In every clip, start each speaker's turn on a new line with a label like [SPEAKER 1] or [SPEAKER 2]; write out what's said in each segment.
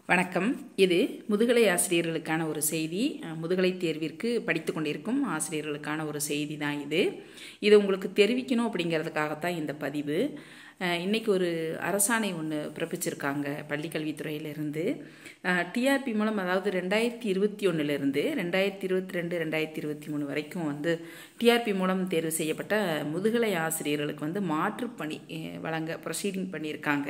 [SPEAKER 1] வணக்கம் இது முதுகலை ஆசிரியர்களுக்கான ஒரு செய்தி அஹ், முதுகலை தேர்விற்கு படித்து கொண்டிருக்கும் ஆசிரியர்களுக்கான ஒரு செய்தி தான் இது இது உங்களுக்கு தெரிவிக்கணும் அப்படிங்கிறதுக்காகத்தான் இந்த பதிவு அஹ், இன்னைக்கு ஒரு அரசாணை ஒன்று பிறப்பிச்சிருக்காங்க பள்ளிக்கல்வித்துறையிலிருந்து டிஆர்பி மூலம் அதாவது ரெண்டாயிரத்தி இருபத்தி ஒன்றுலேருந்து ரெண்டாயிரத்தி இருபத்தி ரெண்டு ரெண்டாயிரத்தி இருபத்தி மூணு வரைக்கும் வந்து டிஆர்பி மூலம் தேர்வு செய்யப்பட்ட முதுகலை ஆசிரியர்களுக்கு வந்து மாற்றுப்பணி அஹ், வழங்க ப்ரொசீடிங் பண்ணியிருக்காங்க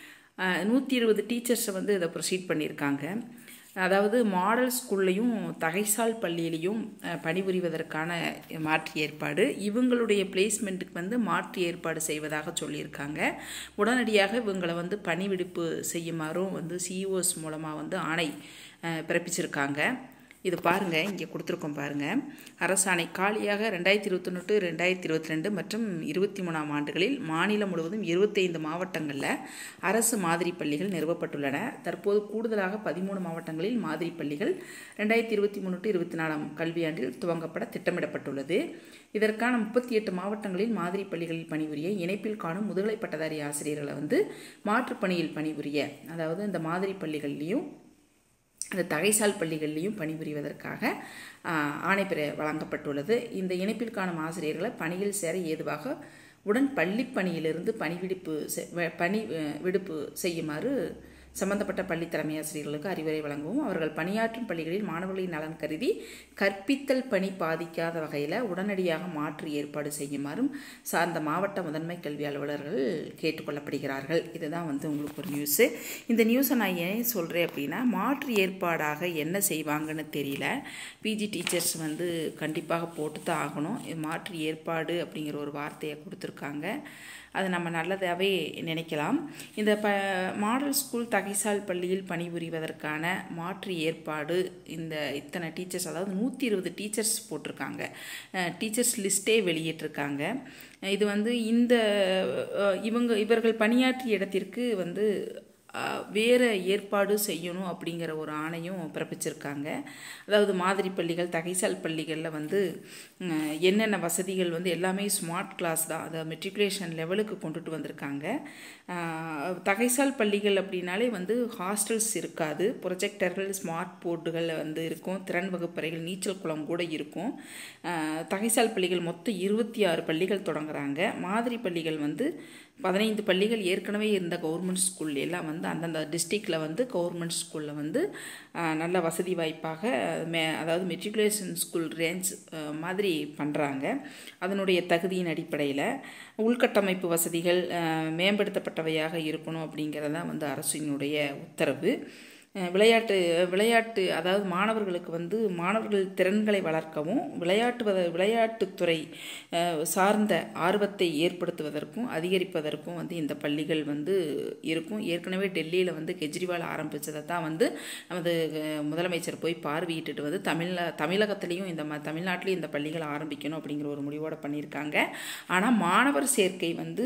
[SPEAKER 1] நூற்றி இருபது டீச்சர்ஸை வந்து இதை ப்ரொசீட் பண்ணியிருக்காங்க அதாவது மாடல் ஸ்கூல்லையும் தகைசால் பள்ளியிலையும் அஹ், பணிபுரிவதற்கான மாற்று ஏற்பாடு இவங்களுடைய பிளேஸ்மெண்ட்டுக்கு வந்து மாற்று ஏற்பாடு செய்வதாக சொல்லியிருக்காங்க உடனடியாக இவங்களை வந்து பணிவிடுப்பு செய்யுமாறும் வந்து சிஇஓஸ் மூலமாக வந்து ஆணை அஹ், பிறப்பிச்சிருக்காங்க இது பாருங்கள் இங்கே கொடுத்துருக்கோம் பாருங்கள் அரசாணை காலியாக ரெண்டாயிரத்தி இருபத்தொன்று டு ரெண்டாயிரத்தி இருபத்தி ரெண்டு மற்றும் இருபத்தி மூணாம் ஆண்டுகளில் மாநிலம் முழுவதும் இருபத்தைந்து மாவட்டங்களில் அரசு மாதிரி பள்ளிகள் நிறுவப்பட்டுள்ளன தற்போது கூடுதலாக பதிமூணு மாவட்டங்களில் மாதிரி பள்ளிகள் ரெண்டாயிரத்தி இருபத்தி மூணு டு இருபத்தி நாலாம் கல்வியாண்டில் துவங்கப்பட திட்டமிடப்பட்டுள்ளது இதற்கான முப்பத்தி எட்டு மாவட்டங்களில் மாதிரி பள்ளிகளில் பணிபுரிய இணைப்பில் காணும் முதுகலை பட்டதாரி ஆசிரியர்களை வந்து மாற்றுப் பணியில் பணிபுரிய அதாவது இந்த மாதிரி பள்ளிகள்லையும் அந்த தகைசால் பள்ளிகள்லையும் பணிபுரிவதற்காக ஆஹ், ஆணை பெற வழங்கப்பட்டுள்ளது இந்த இணைப்பில் காணும் ஆசிரியர்களை பணியில் சேர ஏதுவாக உடன் பள்ளிப் பணியிலிருந்து பணிவிடுப்பு செ- வ- பணி அஹ், விடுப்பு செய்யுமாறு சம்பந்தப்பட்ட பள்ளி தலைமை ஆசிரியர்களுக்கு அறிவுரை வழங்கவும் அவர்கள் பணியாற்றும் பள்ளிகளில் மாணவர்களின் நலன் கருதி கற்பித்தல் பணி பாதிக்காத வகையில் உடனடியாக மாற்று ஏற்பாடு செய்யுமாறும் சார்ந்த மாவட்ட முதன்மை கல்வி அலுவலர்கள் கேட்டுக்கொள்ளப்படுகிறார்கள் இதுதான் வந்து உங்களுக்கு ஒரு நியூஸு இந்த நியூஸை நான் ஏன் சொல்கிறேன் அப்படின்னா மாற்று ஏற்பாடாக என்ன செய்வாங்கன்னு தெரியல பிஜி டீச்சர்ஸ் வந்து கண்டிப்பாக போட்டு தான் ஆகணும் இது மாற்று ஏற்பாடு அப்படிங்கிற ஒரு வார்த்தையை கொடுத்துருக்காங்க அது நம்ம நல்லதாகவே நினைக்கலாம் இந்த ப மாடல் ஸ்கூல் தகைசால் பள்ளியில் பணிபுரிவதற்கான மாற்று ஏற்பாடு இந்த இத்தனை டீச்சர்ஸ் அதாவது நூற்றி இருபது டீச்சர்ஸ் போட்டிருக்காங்க டீச்சர்ஸ் லிஸ்ட்டே வெளியிட்டிருக்காங்க இது வந்து இந்த அஹ், இவங்க இவர்கள் பணியாற்றிய இடத்திற்கு வந்து அஹ், வேற ஏற்பாடு செய்யணும் அப்படிங்கிற ஒரு ஆணையும் பிறப்பிச்சிருக்காங்க அதாவது மாதிரி பள்ளிகள் தகைசால் பள்ளிகளில் வந்து உம், என்னென்ன வசதிகள் வந்து எல்லாமே ஸ்மார்ட் கிளாஸ் தான் அதை மெட்ரிகுலேஷன் லெவலுக்கு கொண்டுட்டு வந்திருக்காங்க அஹ், தகைசால் பள்ளிகள் அப்படின்னாலே வந்து ஹாஸ்டல்ஸ் இருக்காது ப்ரொஜெக்டர்கள் ஸ்மார்ட் போர்டுகள் வந்து இருக்கும் திறன் வகுப்பறைகள் நீச்சல் குளம் கூட இருக்கும் அஹ், தகைசால் பள்ளிகள் மொத்தம் இருபத்தி ஆறு பள்ளிகள் தொடங்குறாங்க மாதிரி பள்ளிகள் வந்து பதினைந்து பள்ளிகள் ஏற்கனவே இருந்த கவர்மெண்ட் ஸ்கூல் எல்லாம் வந்து அந்தந்த டிஸ்ட்ரிக்டில் வந்து கவர்மெண்ட் ஸ்கூலில் வந்து ஆஹ், நல்ல வசதி வாய்ப்பாக மே அதாவது மெட்ரிகுலேஷன் ஸ்கூல் ரேஞ்ச் ஆஹ், மாதிரி பண்ணுறாங்க அதனுடைய தகுதியின் அடிப்படையில் உள்கட்டமைப்பு வசதிகள் ஆஹ், மேம்படுத்தப்பட்டவையாக இருக்கணும் அப்படிங்கிறதான் வந்து அரசினுடைய உத்தரவு அஹ் விளையாட்டு விளையாட்டு அதாவது மாணவர்களுக்கு வந்து மாணவர்கள் திறன்களை வளர்க்கவும் விளையாட்டு விளையாட்டுத்துறை அஹ், சார்ந்த ஆர்வத்தை ஏற்படுத்துவதற்கும் அதிகரிப்பதற்கும் வந்து இந்த பள்ளிகள் வந்து இருக்கும் ஏற்கனவே டெல்லியில் வந்து கெஜ்ரிவால் ஆரம்பித்ததை தான் வந்து நமது அஹ், முதலமைச்சர் போய் பார்வையிட்டுட்டு வந்து தமிழ தமிழகத்திலையும் இந்த ம தமிழ்நாட்டிலையும் இந்த பள்ளிகள் ஆரம்பிக்கணும் அப்படிங்கிற ஒரு முடிவோடு பண்ணியிருக்காங்க ஆனால் மாணவர் சேர்க்கை வந்து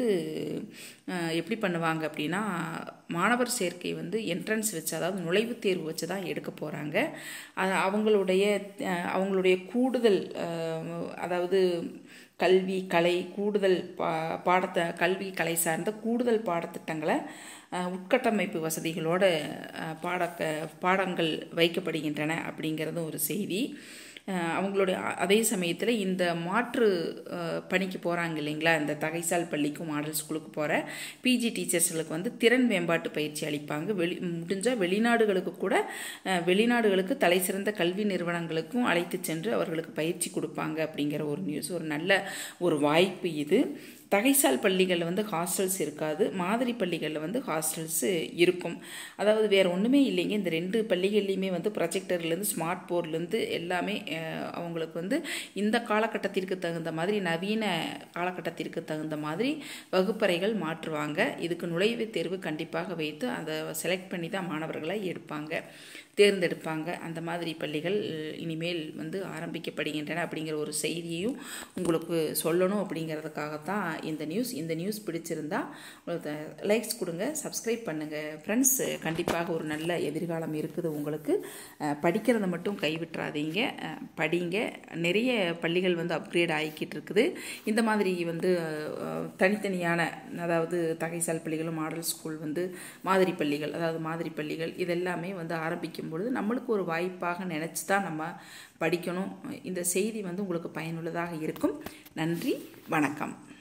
[SPEAKER 1] அஹ், எப்படி பண்ணுவாங்க அப்படின்னா மாணவர் சேர்க்கை வந்து என்ட்ரன்ஸ் வச்சு அதாவது நுழைவுத் தேர்வு வச்சு தான் எடுக்க போகிறாங்க அவங்களுடைய அஹ், அவங்களுடைய கூடுதல் அஹ், அதாவது கல்வி கலை கூடுதல் பா பாடத்தை கல்வி கலை சார்ந்த கூடுதல் பாடத்திட்டங்களை அஹ், உட்கட்டமைப்பு வசதிகளோட அஹ், பாடக்க பாடங்கள் வைக்கப்படுகின்றன அப்படிங்கிறதும் ஒரு செய்தி அஹ், அவங்களுடைய அ- அதே சமயத்தில் இந்த மாற்று அஹ், பணிக்கு போகிறாங்க இல்லைங்களா இந்த தகைசால் பள்ளிக்கும் மாடல் ஸ்கூலுக்கு போகிற பிஜி டீச்சர்ஸ்களுக்கு வந்து திறன் மேம்பாட்டு பயிற்சி அளிப்பாங்க வெளி முடிஞ்சால் வெளிநாடுகளுக்கு கூட அஹ், வெளிநாடுகளுக்கு தலை சிறந்த கல்வி நிறுவனங்களுக்கும் அழைத்து சென்று அவர்களுக்கு பயிற்சி கொடுப்பாங்க அப்படிங்கிற ஒரு நியூஸ் ஒரு நல்ல ஒரு வாய்ப்பு இது தகைசால் பள்ளிகளில் வந்து ஹாஸ்டல்ஸ் இருக்காது மாதிரி பள்ளிகளில் வந்து ஹாஸ்டல்ஸ் இருக்கும் அதாவது வேறு ஒன்றுமே இல்லைங்க இந்த ரெண்டு பள்ளிகள்லையுமே வந்து ப்ரொஜெக்டர்லேருந்து ஸ்மார்ட் போர்ட்லேருந்து எல்லாமே அஹ், அவங்களுக்கு வந்து இந்த காலகட்டத்திற்கு தகுந்த மாதிரி நவீன காலகட்டத்திற்கு தகுந்த மாதிரி வகுப்பறைகள் மாற்றுவாங்க இதுக்கு நுழைவுத் தேர்வு கண்டிப்பாக வைத்து அதை செலக்ட் பண்ணி தான் மாணவர்களை எடுப்பாங்க தேர்ந்தெடுப்பாங்க அந்த மாதிரி பள்ளிகள் இனிமேல் வந்து ஆரம்பிக்கப்படுகின்றன அப்படிங்கிற ஒரு செய்தியையும் உங்களுக்கு சொல்லணும் அப்படிங்கிறதுக்காகத்தான் இந்த நியூஸ் இந்த நியூஸ் பிடிச்சிருந்தா லைக்ஸ் கொடுங்க சப்ஸ்கிரைப் பண்ணுங்கள் ஃப்ரெண்ட்ஸ் கண்டிப்பாக ஒரு நல்ல எதிர்காலம் இருக்குது உங்களுக்கு அஹ், படிக்கிறத மட்டும் கைவிட்டுறாதீங்க அஹ், படிங்க நிறைய பள்ளிகள் வந்து அப்கிரேட் ஆகிக்கிட்டு இருக்குது இந்த மாதிரி வந்து அஹ், தனித்தனியான அதாவது தகைசால் பள்ளிகளும் மாடல் ஸ்கூல் வந்து மாதிரி பள்ளிகள் அதாவது மாதிரி பள்ளிகள் இதெல்லாமே வந்து ஆரம்பிக்கும் பொழுது நம்மளுக்கு ஒரு வாய்ப்பாக நினச்சி தான் நம்ம படிக்கணும் இந்த செய்தி வந்து உங்களுக்கு பயனுள்ளதாக இருக்கும் நன்றி வணக்கம்